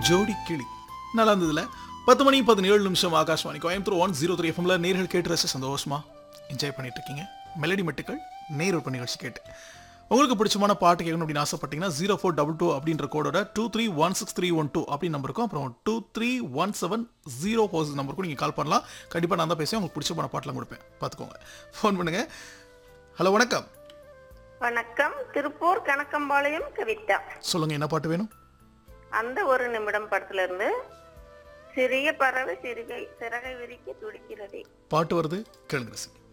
ஜோடி கிளி நல்லா இருந்ததுல பத்து மணி பதினேழு நிமிஷம் Akashvani Coimbatore one zero three எஃப்எம்ல நேர்கள் கேட்டு ரசிச்சு சந்தோஷமா என்ஜாய் பண்ணிட்டு இருக்கீங்க மெலடி மெட்டுக்கள் நேர் நிகழ்ச்சி கேட்டு உங்களுக்கு பிடிச்சமான பாட்டு கேட்கணும் அப்படின்னு ஆசைப்பட்டீங்கன்னா ஜீரோ ஃபோர் டபுள் டூ அப்படின்ற கோடோட two three one six three one two அப்படின்னு நம்பர் இருக்கும் அப்புறம் two three one seven zero four நம்பருக்கும் நீங்கள் கால் பண்ணலாம் கண்டிப்பாக நான் தான் பேசுவேன் உங்களுக்கு பிடிச்சமான பாட்டெலாம் கொடுப்பேன் பார்த்துக்கோங்க ஃபோன் பண்ணுங்க ஹலோ வணக்கம் வணக்கம் திருப்பூர் கணக்கம்பாளையம் கவிதா சொல்லுங்க என்ன பாட்டு வேணும் அந்த ஒரு நிமிடம் படத்துல இருந்து சிறிய பறவை சிறுகை சிறகை விரிக்க துடிக்கிறதே பாட்டு வருது கேளுங்க ரசிங்க